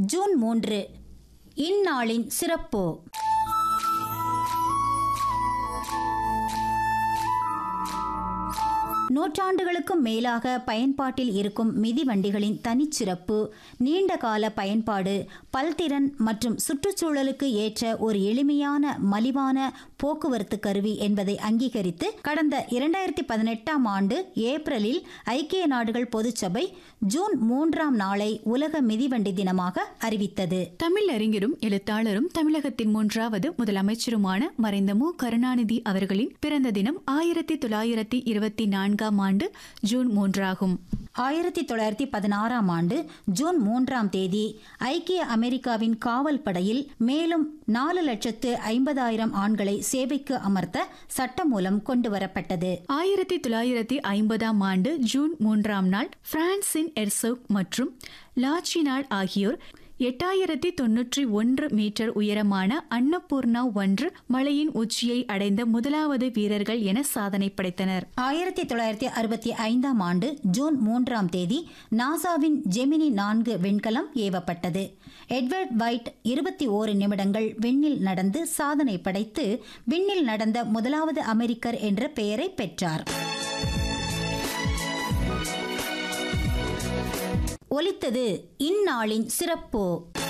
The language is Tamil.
ஜூன் மூன்று இந்நாளின் சிறப்பு நூற்றாண்டுகளுக்கும் மேலாக பயன்பாட்டில் இருக்கும் மிதிவண்டிகளின் தனிச்சிறப்பு நீண்ட கால பயன்பாடு பல்திறன் மற்றும் சுற்றுச்சூழலுக்கு ஏற்ற ஒரு எளிமையான மலிவான போக்குவரத்து கருவி என்பதை அங்கீகரித்து கடந்த இரண்டாயிரத்தி பதினெட்டாம் ஆண்டு ஏப்ரலில் ஐக்கிய நாடுகள் பொதுச்சபை ஜூன் மூன்றாம் நாளை உலக மிதிவண்டி தினமாக அறிவித்தது தமிழ் அறிஞரும் எழுத்தாளரும் தமிழகத்தின் மூன்றாவது முதலமைச்சருமான மறைந்த மு கருணாநிதி அவர்களின் பிறந்த தினம் ஆயிரத்தி தொள்ளாயிரத்தி இருபத்தி நான்காம் ஆண்டு ஜூன் மூன்றாகும் ஆயிரத்தி தொள்ளாயிரத்தி பதினாறாம் ஆண்டு ஜூன் மூன்றாம் தேதி ஐக்கிய அமெரிக்காவின் காவல் படையில் மேலும் நாலு லட்சத்து ஐம்பதாயிரம் ஆண்களை சேவைக்கு அமர்த்த சட்டம் மூலம் கொண்டுவரப்பட்டது ஆயிரத்தி தொள்ளாயிரத்தி ஐம்பதாம் ஆண்டு ஜூன் மூன்றாம் நாள் பிரான்சின் எர்சோக் மற்றும் லாச்சினாள் ஆகியோர் எட்டாயிரத்தி தொன்னூற்றி ஒன்று மீட்டர் உயரமான அன்னபூர்ணா ஒன்று மலையின் உச்சியை அடைந்த முதலாவது வீரர்கள் என சாதனை படைத்தனர் ஆயிரத்தி தொள்ளாயிரத்தி அறுபத்தி ஐந்தாம் ஆண்டு ஜூன் மூன்றாம் தேதி நாசாவின் ஜெமினி நான்கு விண்கலம் ஏவப்பட்டது எட்வர்ட் வைட் இருபத்தி ஓரு நிமிடங்கள் விண்ணில் நடந்து சாதனை படைத்து விண்ணில் நடந்த முதலாவது அமெரிக்கர் என்ற பெயரை பெற்றார் ஒலித்தது இந்நாளின் சிறப்பு